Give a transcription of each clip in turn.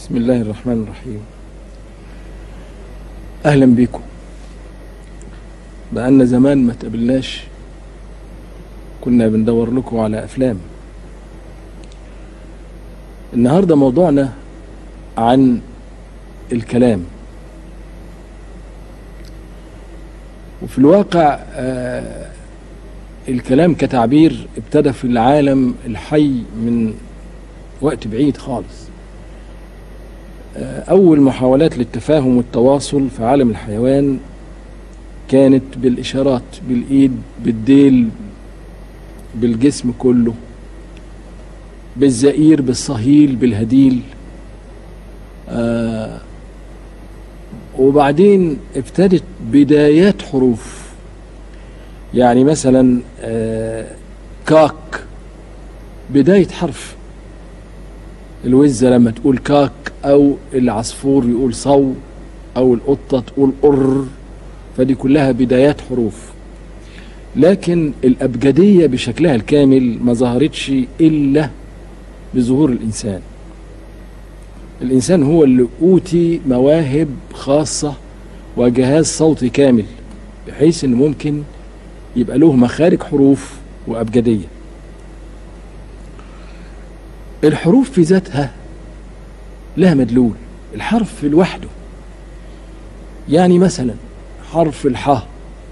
بسم الله الرحمن الرحيم اهلا بيكم بقالنا زمان ما تقابلناش كنا بندور لكم على افلام النهارده موضوعنا عن الكلام وفي الواقع آه الكلام كتعبير ابتدى في العالم الحي من وقت بعيد خالص أول محاولات للتفاهم والتواصل في عالم الحيوان كانت بالإشارات بالإيد بالديل بالجسم كله بالزئير بالصهيل بالهديل آه وبعدين ابتدت بدايات حروف يعني مثلا آه كاك بداية حرف الوزة لما تقول كاك أو العصفور يقول صو أو القطة تقول قر فدي كلها بدايات حروف لكن الأبجدية بشكلها الكامل ما ظهرتش إلا بظهور الإنسان الإنسان هو اللي أوتي مواهب خاصة وجهاز صوتي كامل بحيث إن ممكن يبقى له مخارج حروف وأبجدية الحروف في ذاتها لها مدلول الحرف لوحده يعني مثلا حرف الحاء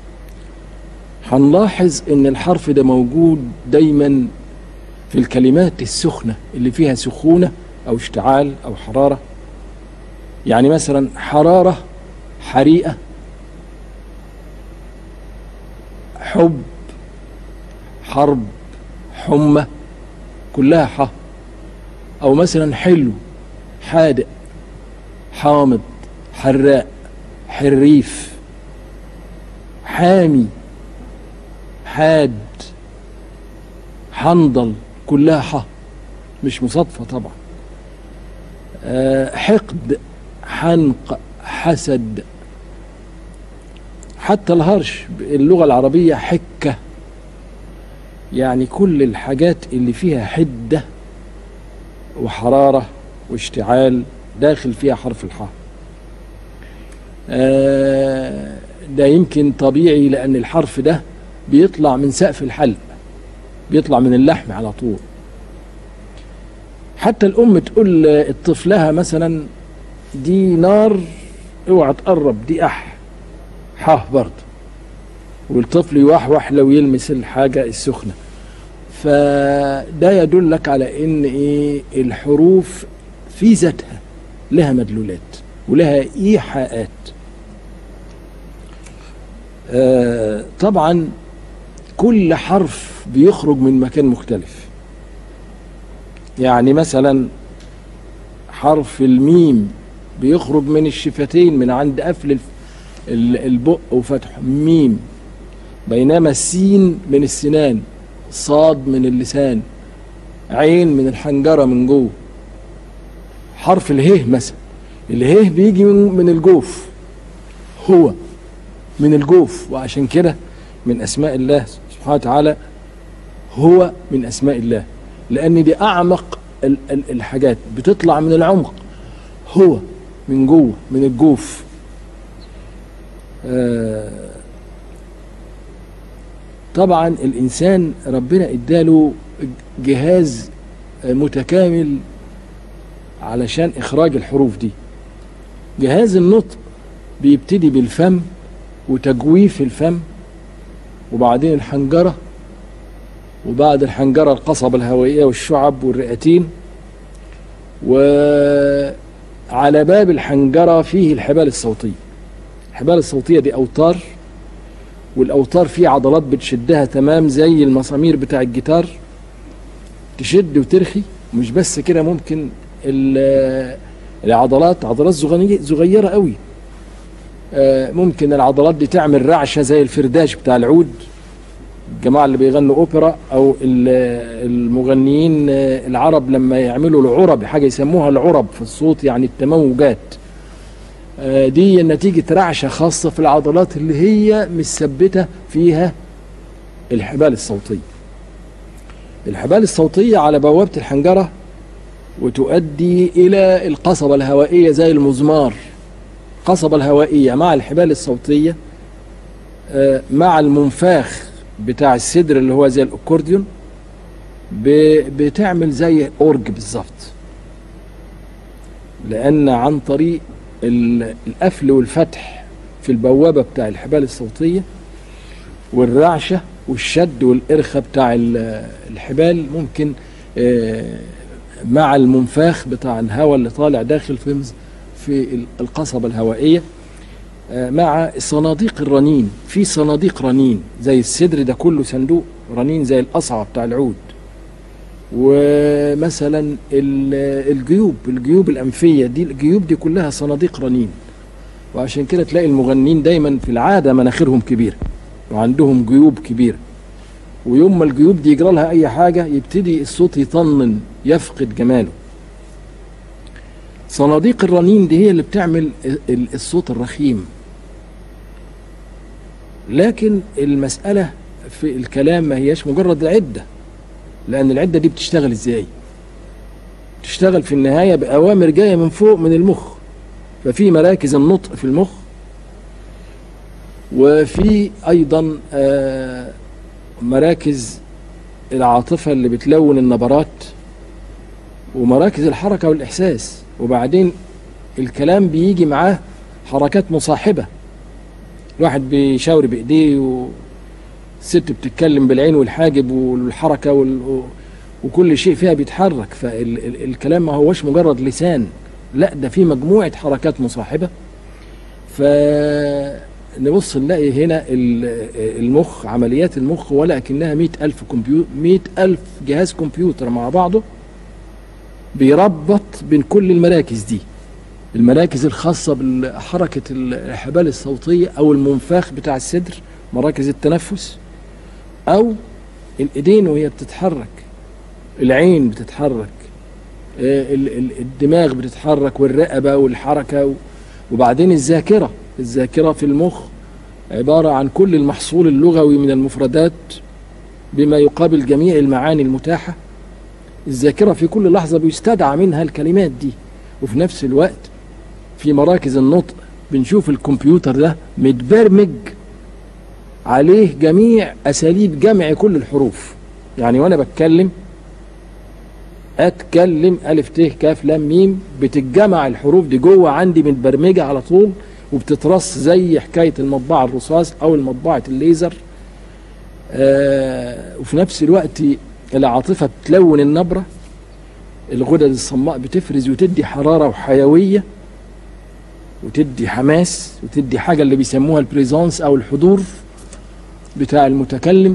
هنلاحظ ان الحرف ده موجود دايما في الكلمات السخنة اللي فيها سخونة او اشتعال او حرارة يعني مثلا حرارة حريقة حب حرب حمى كلها حا او مثلا حلو حادق حامض حراق حريف حامي حاد حنظل كلها ح مش مصادفة طبعا أه حقد حنق حسد حتى الهرش اللغة العربية حكة يعني كل الحاجات اللي فيها حدة وحرارة واشتعال داخل فيها حرف الحاء آه ده يمكن طبيعي لأن الحرف ده بيطلع من سقف الحلق بيطلع من اللحم على طول حتى الأم تقول لطفلها مثلا دي نار اوعى تقرب دي أح حاه برضه والطفل يوحوح لو يلمس الحاجة السخنة فده يدلك على ان ايه الحروف في ذاتها لها مدلولات ولها ايحاءات آه طبعا كل حرف بيخرج من مكان مختلف يعني مثلا حرف الميم بيخرج من الشفتين من عند قفل البق وفتحه ميم بينما السين من السنان صاد من اللسان عين من الحنجرة من جوه حرف اله مثلا اله بيجي من, من الجوف هو من الجوف وعشان كده من اسماء الله سبحانه وتعالى هو من اسماء الله لان دي اعمق ال ال الحاجات بتطلع من العمق هو من جوه من الجوف آه طبعا الانسان ربنا اداله جهاز متكامل علشان اخراج الحروف دي جهاز النطق بيبتدي بالفم وتجويف الفم وبعدين الحنجرة وبعد الحنجرة القصبة الهوائية والشعب والرئتين وعلى باب الحنجرة فيه الحبال الصوتية الحبال الصوتية دي أوتار والاوتار فيه عضلات بتشدها تمام زي المسامير بتاع الجيتار تشد وترخي مش بس كده ممكن العضلات عضلات صغيره قوي ممكن العضلات دي تعمل رعشه زي الفرداش بتاع العود الجماعه اللي بيغنوا اوبرا او المغنيين العرب لما يعملوا العرب حاجه يسموها العرب في الصوت يعني التموجات دي نتيجة رعشة خاصة في العضلات اللي هي مثبتة فيها الحبال الصوتية الحبال الصوتية على بوابة الحنجرة وتؤدي إلى القصبة الهوائية زي المزمار القصبة الهوائية مع الحبال الصوتية آه، مع المنفاخ بتاع الصدر اللي هو زي الأكورديون ب- بتعمل زي أورج بالظبط لأن عن طريق ال- القفل والفتح في البوابة بتاع الحبال الصوتية والرعشة والشد والإرخة بتاع ال- الحبال ممكن آه، مع المنفاخ بتاع الهواء اللي طالع داخل في مز- في ال- القصبة الهوائية آه، مع صناديق الرنين في صناديق رنين زي الصدر ده كله صندوق رنين زي القصعة بتاع العود ومثلا ال- الجيوب الجيوب الأنفية دي الجيوب دي كلها صناديق رنين وعشان كده تلاقي المغنين دايما في العادة مناخيرهم كبيرة وعندهم جيوب كبيرة ويوم ما الجيوب دي يجرى لها أي حاجة يبتدي الصوت يطنن يفقد جماله صناديق الرنين دي هي اللي بتعمل ال- الصوت الرخيم لكن المسألة في الكلام ما هياش مجرد العدة لأن العدة دي بتشتغل إزاي تشتغل في النهاية بأوامر جاية من فوق من المخ ففي مراكز النطق في المخ وفي أيضا آه، مراكز العاطفة اللي بتلون النبرات ومراكز الحركة والإحساس وبعدين الكلام بيجي معاه حركات مصاحبة الواحد بيشاور بإيديه والست بتتكلم بالعين والحاجب والحركة وال... وكل شيء فيها بيتحرك فالكلام ما هوش مجرد لسان لا ده في مجموعة حركات مصاحبة فنبص نلاقي هنا ال- المخ عمليات المخ ولكنها مئة ألف كمبيوتر مئة ألف جهاز كمبيوتر مع بعضه بيربط بين كل المراكز دي المراكز الخاصة بحركة الحبال الصوتية أو المنفاخ بتاع الصدر مراكز التنفس أو الإيدين وهي بتتحرك العين بتتحرك آه، ال- ال- الدماغ بتتحرك والرقبة والحركة و- وبعدين الذاكرة الذاكرة في المخ عبارة عن كل المحصول اللغوي من المفردات بما يقابل جميع المعاني المتاحة الذاكرة في كل لحظة بيستدعى منها الكلمات دي وفي نفس الوقت في مراكز النطق بنشوف الكمبيوتر ده متبرمج عليه جميع أساليب جمع كل الحروف يعني وأنا بتكلم أتكلم ألف ت كاف لام ميم بتتجمع الحروف دي جوه عندي متبرمجة على طول وبتترص زي حكاية المطبعة الرصاص أو المطبعة الليزر آه وفي نفس الوقت العاطفة بتلون النبرة الغدد الصماء بتفرز وتدي حرارة وحيوية وتدي حماس وتدي حاجة اللي بيسموها البريزونس أو الحضور بتاع المتكلم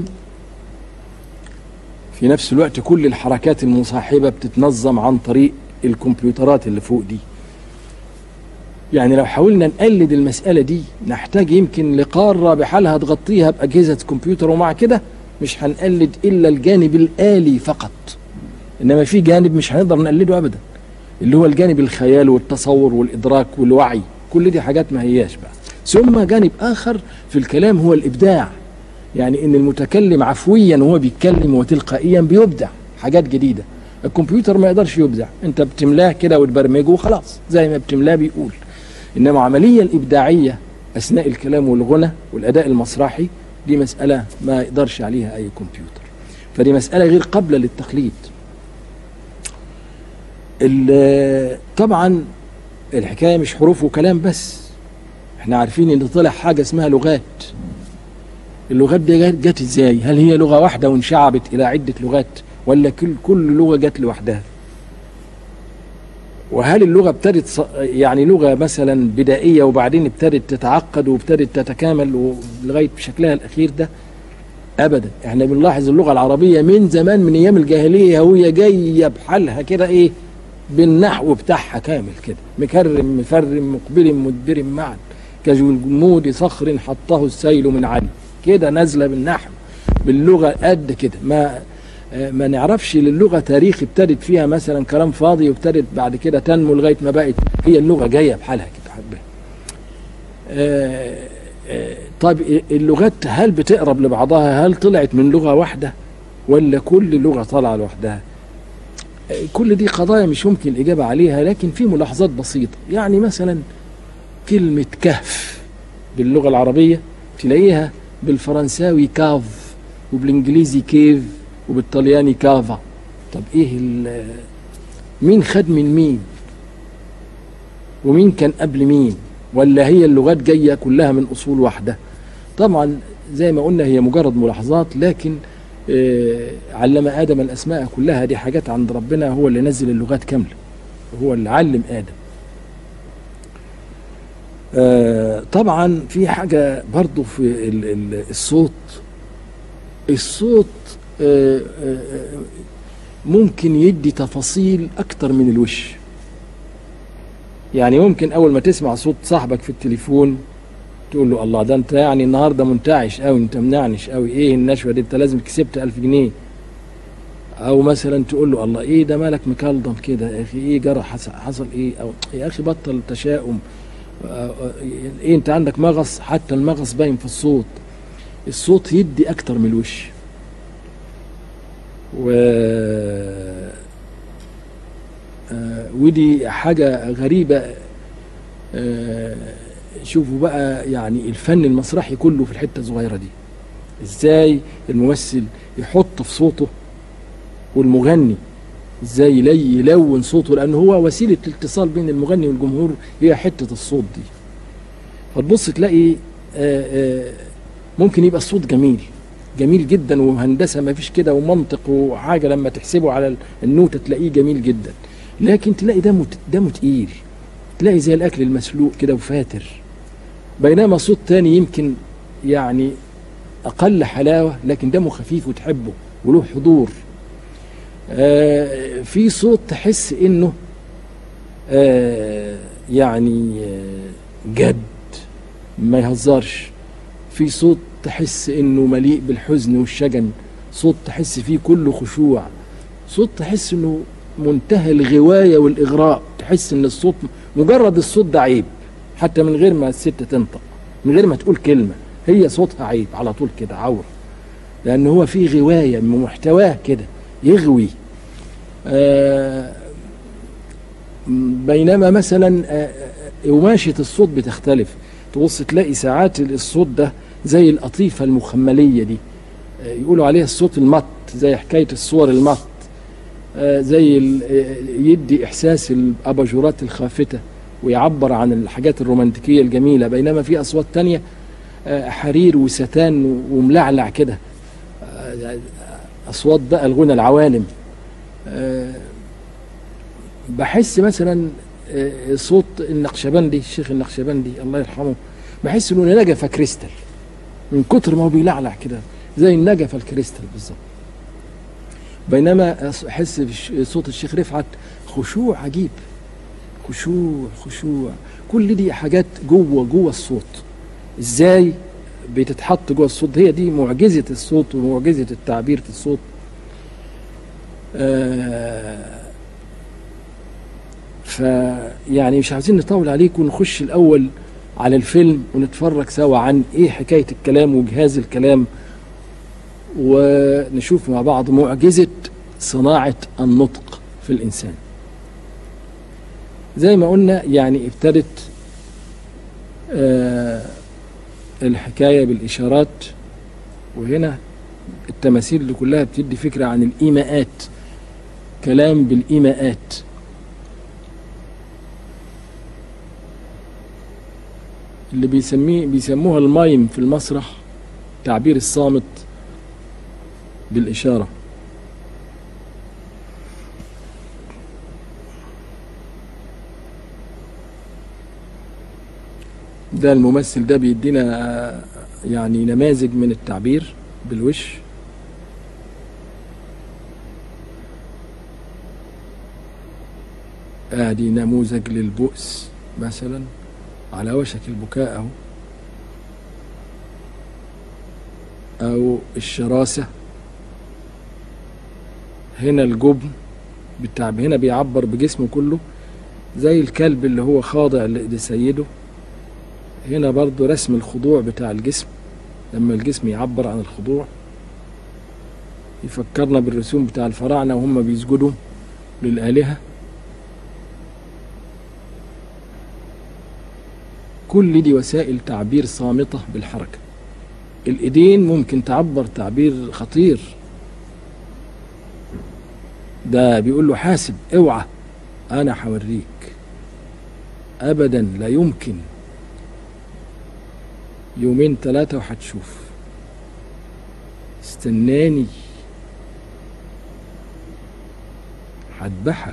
في نفس الوقت كل الحركات المصاحبة بتتنظم عن طريق الكمبيوترات اللي فوق دي يعني لو حاولنا نقلد المسألة دي نحتاج يمكن لقارة بحالها تغطيها بأجهزة كمبيوتر ومع كده مش هنقلد إلا الجانب الآلي فقط إنما في جانب مش هنقدر نقلده أبدا اللي هو الجانب الخيال والتصور والإدراك والوعي كل دي حاجات ما هياش بقى ثم جانب آخر في الكلام هو الإبداع يعني إن المتكلم عفويا وهو بيتكلم وتلقائيا بيبدع حاجات جديدة الكمبيوتر ما يقدرش يبدع انت بتملاه كده وتبرمجه وخلاص زي ما بتملاه بيقول انما العمليه الابداعيه اثناء الكلام والغنى والاداء المسرحي دي مساله ما يقدرش عليها اي كمبيوتر فدي مساله غير قابله للتقليد ال- طبعا الحكايه مش حروف وكلام بس احنا عارفين ان طلع حاجه اسمها لغات اللغات دي جت- جت ازاي هل هي لغه واحده وانشعبت الى عده لغات ولا كل كل لغه جت لوحدها وهل اللغه ابتدت ص- يعني لغه مثلا بدائيه وبعدين ابتدت تتعقد وابتدت تتكامل لغايه شكلها الاخير ده ابدا احنا بنلاحظ اللغه العربيه من زمان من ايام الجاهليه وهي جايه بحالها كده ايه بالنحو بتاعها كامل كده مكرم مفرم مقبل مدبر معا كجمود صخر حطه السيل من علي كده نازله بالنحو باللغه قد كده ما آه، ما نعرفش للغه تاريخ ابتدت فيها مثلا كلام فاضي وابتدت بعد كده تنمو لغايه ما بقت هي اللغه جايه بحالها كده حبه آه، آه، طيب اللغات هل بتقرب لبعضها هل طلعت من لغه واحده ولا كل لغه طالعه لوحدها كل دي قضايا مش ممكن الإجابة عليها لكن في ملاحظات بسيطة يعني مثلا كلمة كهف باللغة العربية تلاقيها بالفرنساوي كاف وبالإنجليزي كيف وبالطلياني كافا طب إيه ال- مين خد من مين ومين كان قبل مين ولا هي اللغات جاية كلها من أصول واحدة طبعا زي ما قلنا هي مجرد ملاحظات لكن آه، علم آدم الأسماء كلها دي حاجات عند ربنا هو اللي نزل اللغات كاملة هو اللي علم آدم آه، طبعا في حاجة برضو في ال- ال- الصوت الصوت آه، آه، آه، ممكن يدي تفاصيل أكتر من الوش يعني ممكن أول ما تسمع صوت صاحبك في التليفون تقول له الله ده انت يعني النهارده منتعش قوي انت منعنش قوي ايه النشوه دي انت لازم كسبت ألف جنيه او مثلا تقول له الله ايه ده مالك مكلضم كده يا اخي ايه جرى حصل, حصل ايه او يا اخي بطل تشاؤم آه، آه، ايه انت عندك مغص حتى المغص باين في الصوت الصوت يدي اكتر من الوش و آه، ودي حاجه غريبه آه، شوفوا بقى يعني الفن المسرحي كله في الحته الصغيره دي ازاي الممثل يحط في صوته والمغني ازاي يلي يلون صوته لان هو وسيله الاتصال بين المغني والجمهور هي حته الصوت دي فتبص تلاقي آه، آه، ممكن يبقى الصوت جميل جميل جدا وهندسه ما فيش كده ومنطق وحاجه لما تحسبه على النوتة تلاقيه جميل جدا لكن تلاقي دمه دمه تقيل تلاقي زي الاكل المسلوق كده وفاتر بينما صوت تاني يمكن يعني اقل حلاوه لكن دمه خفيف وتحبه وله حضور آه في صوت تحس انه آه يعني آه جد ما يهزرش في صوت تحس انه مليء بالحزن والشجن صوت تحس فيه كله خشوع صوت تحس انه منتهى الغوايه والاغراء تحس ان الصوت مجرد الصوت ده عيب حتى من غير ما الست تنطق من غير ما تقول كلمه هي صوتها عيب على طول كده عوره لان هو فيه غوايه من محتواه كده يغوي آه بينما مثلا آه قماشة الصوت بتختلف تبص تلاقي ساعات الصوت ده زي القطيفة المخملية دي آه يقولوا عليها الصوت المط زي حكاية الصور المط آه زي يدي إحساس الأباجورات الخافتة ويعبر عن الحاجات الرومانتيكية الجميلة بينما في أصوات تانية حرير وستان وملعلع كده أصوات بقى الغنى العوالم بحس مثلا صوت النقشبندي الشيخ النقشبندي الله يرحمه بحس انه نجفه كريستال من كتر ما هو بيلعلع كده زي النجفه الكريستال بالظبط بينما احس في صوت الشيخ رفعت خشوع عجيب خشوع خشوع كل دي حاجات جوه جوه الصوت ازاي بتتحط جوه الصوت هي دي معجزه الصوت ومعجزه التعبير في الصوت آه فيعني مش عايزين نطول عليكم ونخش الاول على الفيلم ونتفرج سوا عن ايه حكايه الكلام وجهاز الكلام ونشوف مع بعض معجزه صناعه النطق في الانسان زي ما قلنا يعني ابتدت آه الحكايه بالاشارات وهنا التماثيل اللي كلها بتدي فكره عن الايماءات كلام بالايماءات اللي بيسميه بيسموها المايم في المسرح تعبير الصامت بالإشارة ده الممثل ده بيدينا يعني نماذج من التعبير بالوش ادي نموذج للبؤس مثلا على وشك البكاء أو أو الشراسة هنا الجبن بالتعب هنا بيعبر بجسمه كله زي الكلب اللي هو خاضع لسيده هنا برضو رسم الخضوع بتاع الجسم لما الجسم يعبر عن الخضوع يفكرنا بالرسوم بتاع الفراعنة وهم بيسجدوا للآلهة كل دي وسائل تعبير صامتة بالحركة الإيدين ممكن تعبر تعبير خطير ده بيقول له حاسب اوعى أنا حوريك أبدا لا يمكن يومين ثلاثة وهتشوف استناني هذبحك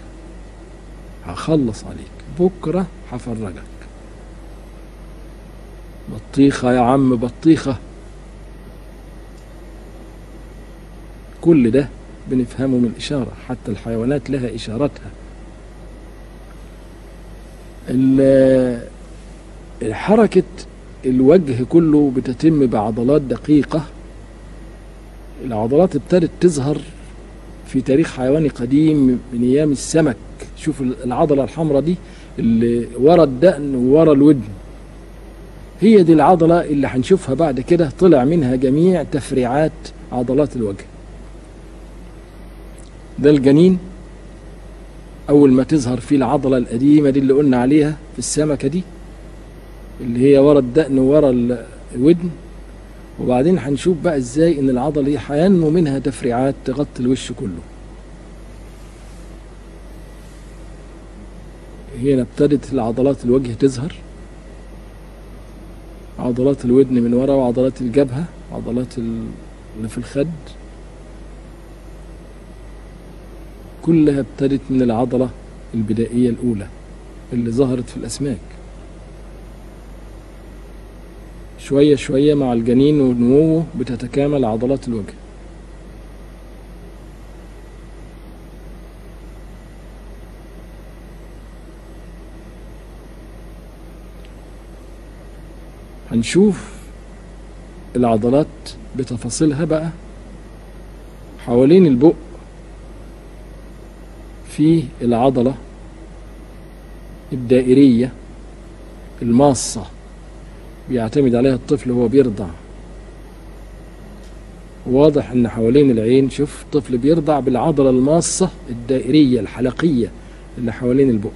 هخلص عليك بكرة هفرجك بطيخة يا عم بطيخة كل ده بنفهمه من الإشارة حتى الحيوانات لها إشارتها ال- الحركة الوجه كله بتتم بعضلات دقيقة العضلات ابتدت تظهر في تاريخ حيواني قديم من أيام السمك شوف العضلة الحمراء دي اللي ورا الدقن وورا الودن هي دي العضلة اللي هنشوفها بعد كده طلع منها جميع تفريعات عضلات الوجه ده الجنين أول ما تظهر فيه العضلة القديمة دي اللي قلنا عليها في السمكة دي اللي هي ورا الدقن وورا ال- الودن وبعدين هنشوف بقى ازاي ان العضلة دي هينمو منها تفريعات تغطي الوش كله هنا ابتدت العضلات الوجه تظهر عضلات الودن من ورا وعضلات الجبهة عضلات ال- اللي في الخد كلها ابتدت من العضلة البدائية الأولى اللي ظهرت في الأسماك شوية شوية مع الجنين ونموه بتتكامل عضلات الوجه هنشوف العضلات بتفاصيلها بقى حوالين البق في العضلة الدائرية الماصة بيعتمد عليها الطفل وهو بيرضع واضح ان حوالين العين شوف الطفل بيرضع بالعضلة الماصة الدائرية الحلقية اللي حوالين البق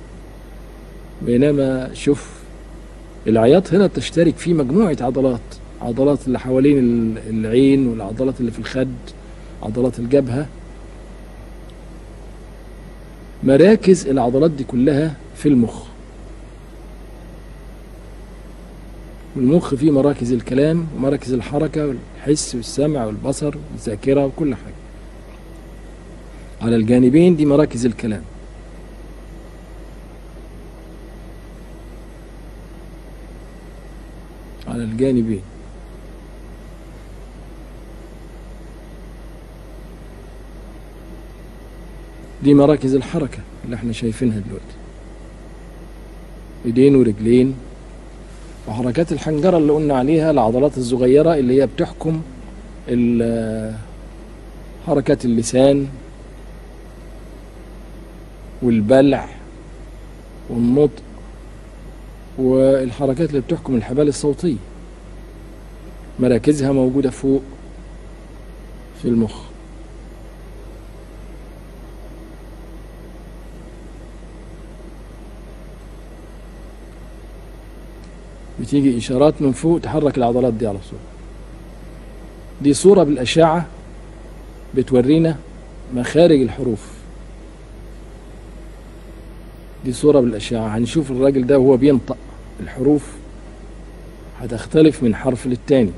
بينما شوف العياط هنا تشترك فيه مجموعة عضلات عضلات اللي حوالين ال- العين والعضلات اللي في الخد عضلات الجبهة مراكز العضلات دي كلها في المخ والمخ فيه مراكز الكلام ومراكز الحركة والحس والسمع والبصر والذاكرة وكل حاجة على الجانبين دي مراكز الكلام على الجانبين دي مراكز الحركة اللي احنا شايفينها دلوقتي ايدين ورجلين وحركات الحنجرة اللي قلنا عليها العضلات الصغيرة اللي هي بتحكم ال- حركات اللسان والبلع والنطق والحركات اللي بتحكم الحبال الصوتية مراكزها موجودة فوق في المخ بتيجي إشارات من فوق تحرك العضلات دي على طول دي صورة بالأشعة بتورينا مخارج الحروف دي صورة بالأشعة هنشوف الراجل ده وهو بينطق الحروف هتختلف من حرف للتاني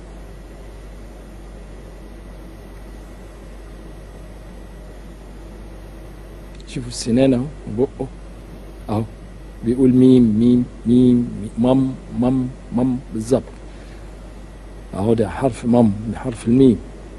شوفوا السنان اهو وبقه اهو بيقول ميم ميم ميم مم مم مم بالظبط اهو ده حرف مم ده حرف الميم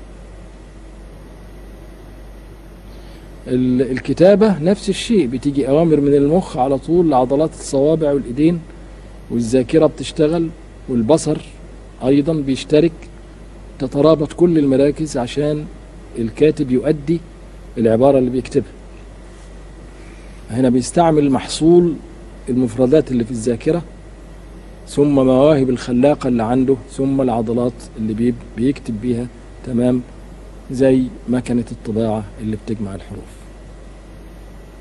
ال- الكتابة نفس الشيء بتيجي أوامر من المخ على طول لعضلات الصوابع والإيدين والذاكرة بتشتغل والبصر أيضا بيشترك تترابط كل المراكز عشان الكاتب يؤدي العبارة اللي بيكتبها هنا بيستعمل محصول المفردات اللي في الذاكرة ثم مواهب الخلاقة اللي عنده ثم العضلات اللي بي- بيكتب بيها تمام زي مكنة الطباعة اللي بتجمع الحروف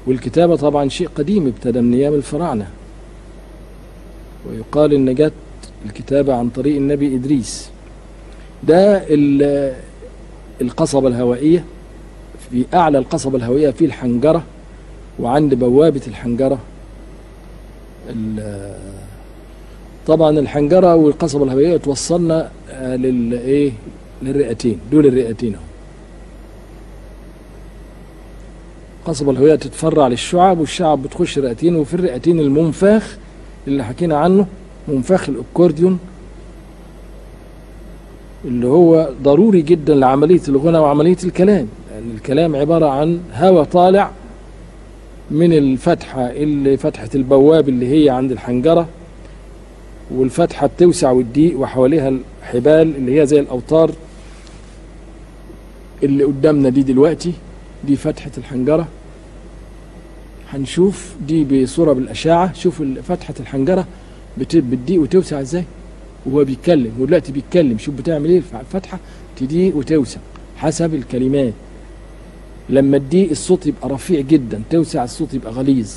والكتابة طبعا شيء قديم ابتدى من أيام الفراعنة ويقال إن جت الكتابة عن طريق النبي إدريس ده ال- القصبة الهوائية في أعلى القصبة الهوائية في الحنجرة وعند بوابة الحنجرة ال- طبعا الحنجرة والقصبة الهوائية توصلنا آه، للإيه للرئتين دول الرئتين اهو القصبة الهوائية تتفرع للشعب والشعب بتخش الرئتين وفي الرئتين المنفاخ اللي حكينا عنه منفاخ الأكورديون اللي هو ضروري جدا لعملية الغنى وعملية الكلام لأن الكلام عبارة عن هواء طالع من الفتحة اللي فتحة البواب اللي هي عند الحنجرة والفتحة بتوسع وتضيق وحواليها الحبال اللي هي زي الأوتار اللي قدامنا دي دلوقتي دي فتحة الحنجرة هنشوف دي بصورة بالأشعة شوف ال- فتحة الحنجرة بت- بتضيق وتوسع ازاي وهو بيتكلم ودلوقتي بيتكلم شوف بتعمل ايه الفتحة تضيق وتوسع حسب الكلمات لما تضيق الصوت يبقى رفيع جدا توسع الصوت يبقى غليظ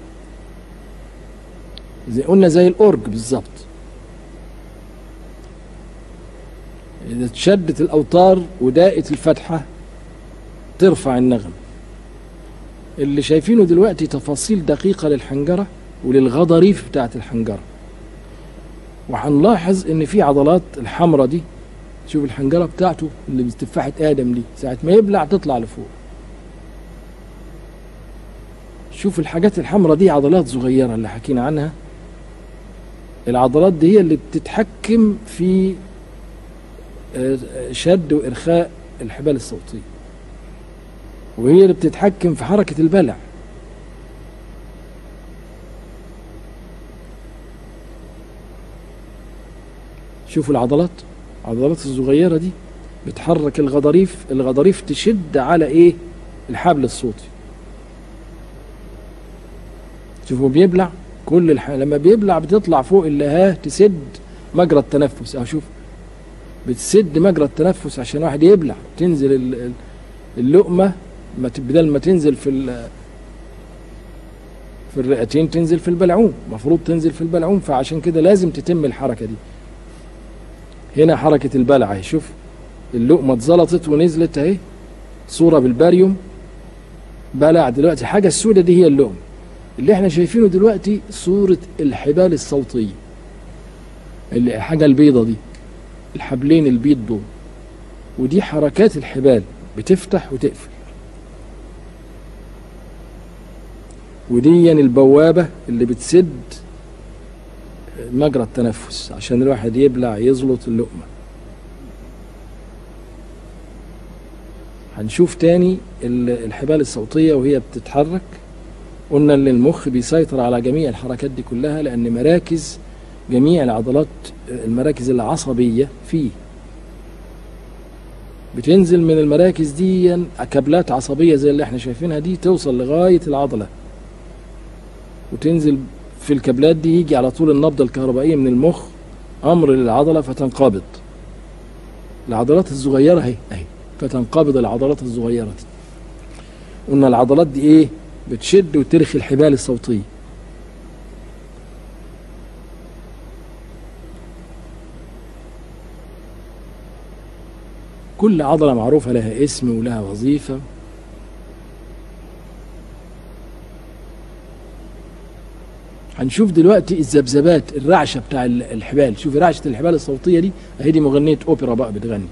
زي قلنا زي الأورج بالظبط إذا اتشدت الأوتار وضاقت الفتحة ترفع النغم اللي شايفينه دلوقتي تفاصيل دقيقة للحنجرة وللغضاريف بتاعت الحنجرة وهنلاحظ ان في عضلات الحمرة دي شوف الحنجرة بتاعته اللي بتفاحة آدم دي ساعة ما يبلع تطلع لفوق شوف الحاجات الحمرة دي عضلات صغيرة اللي حكينا عنها العضلات دي هي اللي بتتحكم في آه، شد وإرخاء الحبال الصوتية وهي اللي بتتحكم في حركة البلع شوفوا العضلات العضلات الصغيرة دي بتحرك الغضاريف الغضاريف تشد على ايه الحبل الصوتي شوفوا بيبلع كل الح... لما بيبلع بتطلع فوق اللهاه تسد مجرى التنفس او شوف بتسد مجرى التنفس عشان واحد يبلع تنزل ال- ال- اللقمة ما ت- بدل ما تنزل في ال- في الرئتين تنزل في البلعوم المفروض تنزل في البلعوم فعشان كده لازم تتم الحركة دي هنا حركة البلع اهي شوف اللقمة اتزلطت ونزلت اهي صورة بالباريوم بلع دلوقتي حاجة السودة دي هي اللقمة اللي احنا شايفينه دلوقتي صورة الحبال الصوتية اللي الحاجة البيضة دي الحبلين البيض دول ودي حركات الحبال بتفتح وتقفل ودي البوابة اللي بتسد مجرى التنفس عشان الواحد يبلع يزلط اللقمة هنشوف تاني ال- الحبال الصوتية وهي بتتحرك قلنا ان المخ بيسيطر على جميع الحركات دي كلها لان مراكز جميع العضلات المراكز العصبية فيه بتنزل من المراكز دي كابلات عصبية زي اللي احنا شايفينها دي توصل لغاية العضلة وتنزل في الكابلات دي يجي على طول النبضة الكهربائية من المخ أمر للعضلة فتنقبض العضلات الصغيرة اهي اهي فتنقبض العضلات الصغيرة دي قلنا العضلات دي ايه بتشد وترخي الحبال الصوتية كل عضلة معروفة لها اسم ولها وظيفة هنشوف دلوقتي الذبذبات الرعشة بتاع ال- الحبال شوفي رعشة الحبال الصوتية دي اهي دي مغنية اوبرا بقى بتغني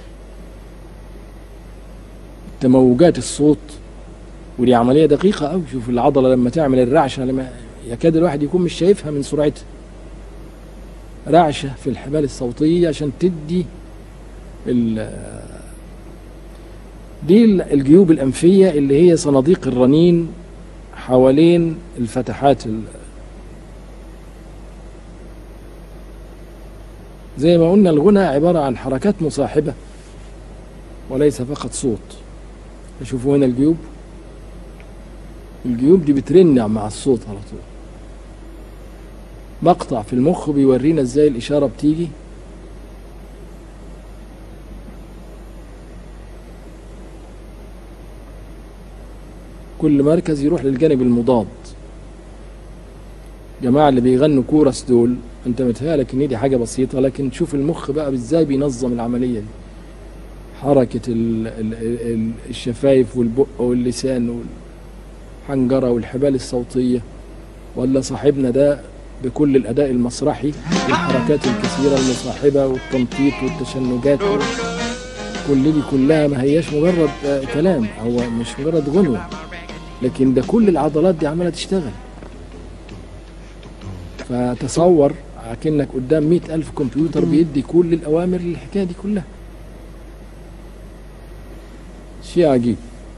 تموجات الصوت ودي عملية دقيقة أوي شوف العضلة لما تعمل الرعشة لما يكاد الواحد يكون مش شايفها من سرعتها رعشة في الحبال الصوتية عشان تدي ال- دي ال- الجيوب الأنفية اللي هي صناديق الرنين حوالين الفتحات ال- زي ما قلنا الغنى عبارة عن حركات مصاحبة وليس فقط صوت شوفوا هنا الجيوب الجيوب دي بترن مع الصوت على طول مقطع في المخ بيورينا ازاي الإشارة بتيجي كل مركز يروح للجانب المضاد جماعة اللي بيغنوا كورس دول انت متهيألك ان دي حاجة بسيطة لكن شوف المخ بقى ازاي بينظم العملية دي حركة ال ال ال الشفايف والبق واللسان والحنجرة والحبال الصوتية ولا صاحبنا ده بكل الأداء المسرحي والحركات الكثيرة المصاحبة والتنطيط والتشنجات كل دي كلها ما هياش مجرد آه، كلام هو مش مجرد غنوة لكن ده كل العضلات دي عمالة تشتغل فتصور أكنك قدام مئة ألف كمبيوتر بيدي كل الأوامر للحكاية دي كلها شيء عجيب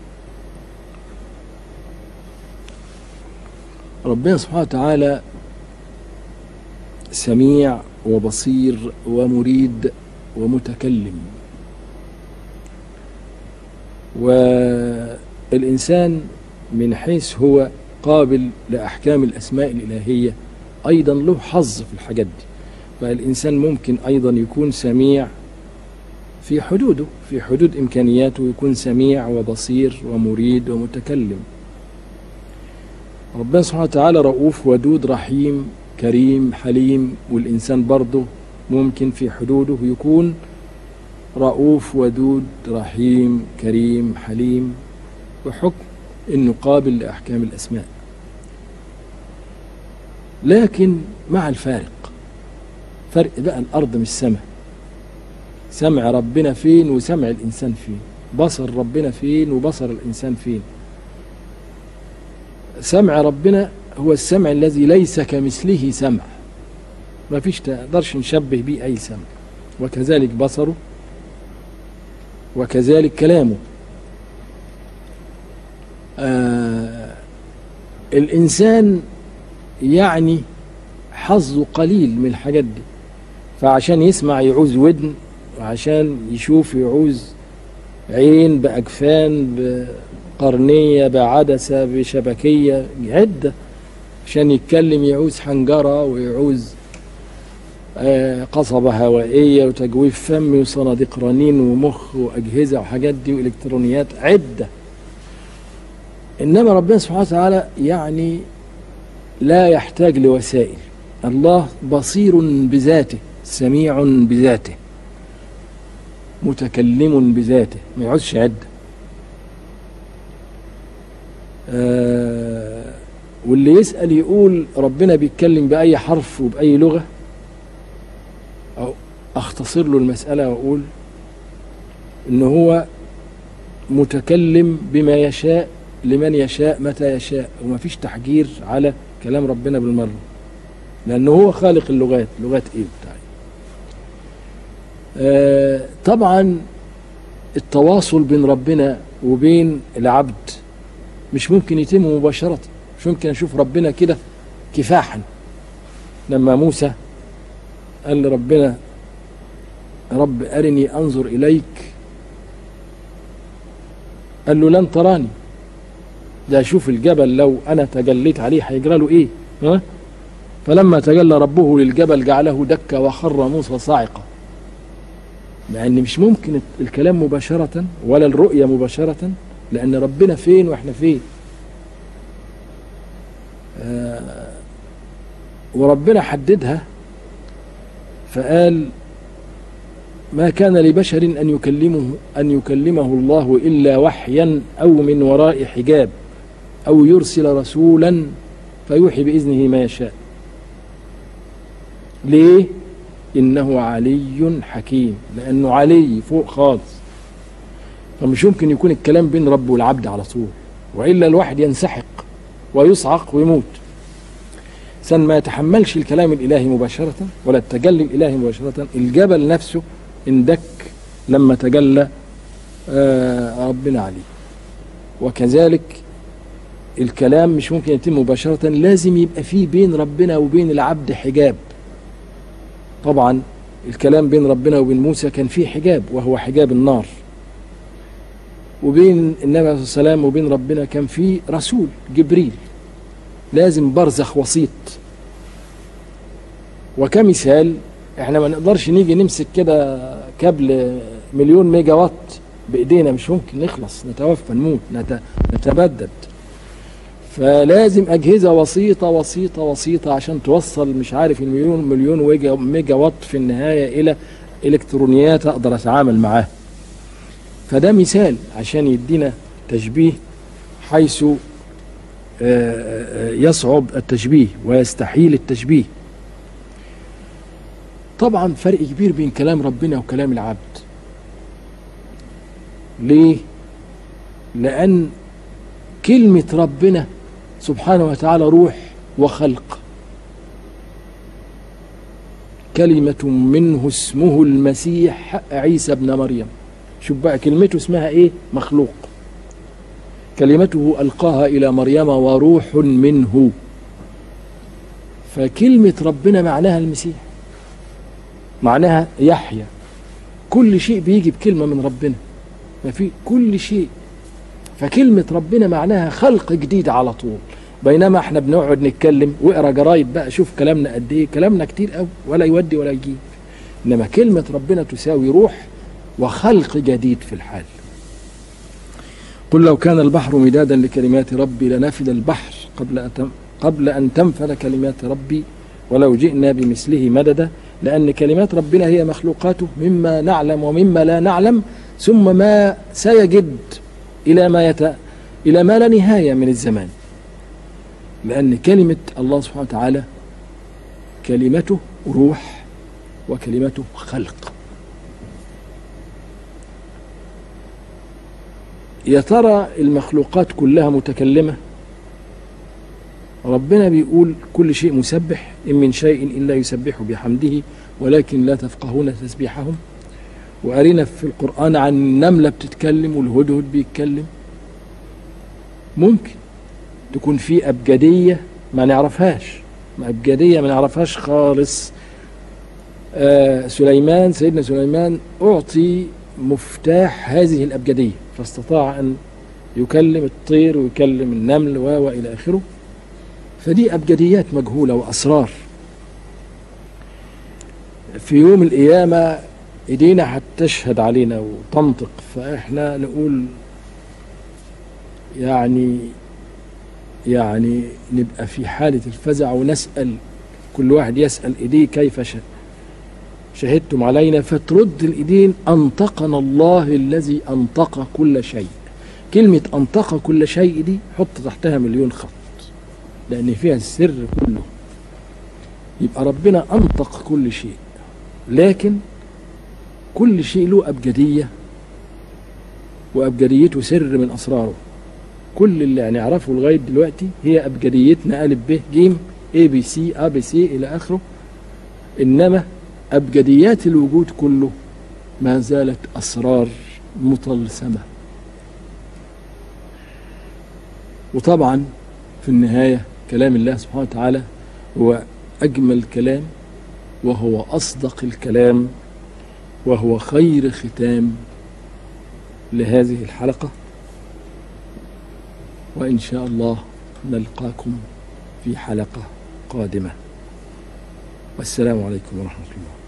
ربنا سبحانه وتعالى سميع وبصير ومريد ومتكلم والإنسان من حيث هو قابل لأحكام الأسماء الإلهية أيضا له حظ في الحاجات دي فالإنسان ممكن أيضا يكون سميع في حدوده في حدود إمكانياته يكون سميع وبصير ومريد ومتكلم ربنا سبحانه وتعالى رؤوف ودود رحيم كريم حليم والإنسان برضه ممكن في حدوده يكون رؤوف ودود رحيم كريم حليم وحكم انه قابل لاحكام الاسماء لكن مع الفارق فرق بقى الارض من السماء سمع ربنا فين وسمع الانسان فين بصر ربنا فين وبصر الانسان فين سمع ربنا هو السمع الذي ليس كمثله سمع ما فيش تقدرش نشبه به اي سمع وكذلك بصره وكذلك كلامه آه الإنسان يعني حظه قليل من الحاجات دي فعشان يسمع يعوز ودن وعشان يشوف يعوز عين بأجفان بقرنية بعدسة بشبكية عدة عشان يتكلم يعوز حنجرة ويعوز آه، قصبة هوائية وتجويف فمي وصناديق رنين ومخ وأجهزة وحاجات دي وإلكترونيات عدة إنما ربنا سبحانه وتعالى يعني لا يحتاج لوسائل الله بصير بذاته سميع بذاته متكلم بذاته ما يعوزش عدة آه واللي يسأل يقول ربنا بيتكلم بأي حرف وبأي لغة أو أختصر له المسألة وأقول إن هو متكلم بما يشاء لمن يشاء متى يشاء وما فيش تحجير على كلام ربنا بالمرة لأنه هو خالق اللغات لغات إيه بتاعي آه طبعا التواصل بين ربنا وبين العبد مش ممكن يتم مباشرة مش ممكن أشوف ربنا كده كفاحا لما موسى قال لربنا رب أرني أنظر إليك قال له لن تراني ده شوف الجبل لو أنا تجليت عليه هيجرى له إيه ها؟ فلما تجلى ربه للجبل جعله دكا وخر موسى صاعقة لأن مش ممكن الكلام مباشرة ولا الرؤية مباشرة لأن ربنا فين وإحنا فين آه وربنا حددها فقال ما كان لبشر أن يكلمه أن يكلمه الله إلا وحيا أو من وراء حجاب أو يرسل رسولا فيوحي بإذنه ما يشاء ليه؟ إنه علي حكيم لأنه علي فوق خالص فمش يمكن يكون الكلام بين رب والعبد على طول وإلا الواحد ينسحق ويصعق ويموت إنسان ما يتحملش الكلام الإلهي مباشرة ولا التجلي الإلهي مباشرة الجبل نفسه اندك لما تجلى آه ربنا عليه وكذلك الكلام مش ممكن يتم مباشرة لازم يبقى فيه بين ربنا وبين العبد حجاب طبعا الكلام بين ربنا وبين موسى كان فيه حجاب وهو حجاب النار وبين النبي عليه الصلاة والسلام وبين ربنا كان فيه رسول جبريل لازم برزخ وسيط وكمثال احنا ما نقدرش نيجي نمسك كده كابل مليون ميجا وات بايدينا مش ممكن نخلص نتوفى نموت نت... نتبدد فلازم أجهزة وسيطة وسيطة وسيطة عشان توصل مش عارف المليون مليون ويجا ميجا وات في النهاية إلى إلكترونيات أقدر أتعامل معاها فده مثال عشان يدينا تشبيه حيث آه، آه، يصعب التشبيه ويستحيل التشبيه طبعا فرق كبير بين كلام ربنا وكلام العبد ليه لأن كلمة ربنا سبحانه وتعالى روح وخلق كلمة منه اسمه المسيح عيسى ابن مريم شوف بقى كلمته اسمها ايه مخلوق كلمته ألقاها إلى مريم وروح منه فكلمة ربنا معناها المسيح معناها يحيى كل شيء بيجي بكلمة من ربنا ما في كل شيء فكلمة ربنا معناها خلق جديد على طول بينما احنا بنقعد نتكلم واقرا جرايد بقى شوف كلامنا قد ايه كلامنا كتير قوي ولا يودي ولا يجيب انما كلمة ربنا تساوي روح وخلق جديد في الحال قل لو كان البحر مدادا لكلمات ربي لنفد البحر قبل أن قبل أن تنفذ كلمات ربي ولو جئنا بمثله مددا لأن كلمات ربنا هي مخلوقاته مما نعلم ومما لا نعلم ثم ما سيجد إلى ما يت... إلى ما لا نهاية من الزمان لأن كلمة الله سبحانه وتعالى كلمته روح وكلمته خلق يا ترى المخلوقات كلها متكلمة ربنا بيقول كل شيء مسبح إن من شيء إلا يسبح بحمده ولكن لا تفقهون تسبيحهم وقرينا في القرآن عن النملة بتتكلم والهدهد بيتكلم ممكن تكون في أبجدية ما نعرفهاش ما أبجدية ما نعرفهاش خالص آه سليمان سيدنا سليمان أعطي مفتاح هذه الأبجدية فاستطاع أن يكلم الطير ويكلم النمل و إلى آخره فدي أبجديات مجهولة وأسرار في يوم القيامة ايدينا هتشهد علينا وتنطق فاحنا نقول يعني يعني نبقى في حالة الفزع ونسأل كل واحد يسأل ايديه كيف ش- شهدتم علينا فترد الايدين انطقنا الله الذي انطق كل شيء كلمة انطق كل شيء دي حط تحتها مليون خط لان فيها السر كله يبقى ربنا انطق كل شيء لكن كل شيء له أبجدية وأبجديته سر من أسراره كل اللي نعرفه لغاية دلوقتي هي أبجديتنا ألف ب ج A B C A B C إلى آخره إنما أبجديات الوجود كله ما زالت أسرار مطلسمة وطبعا في النهاية كلام الله سبحانه وتعالى هو أجمل كلام وهو أصدق الكلام وهو خير ختام لهذه الحلقة وإن شاء الله نلقاكم في حلقة قادمة والسلام عليكم ورحمة الله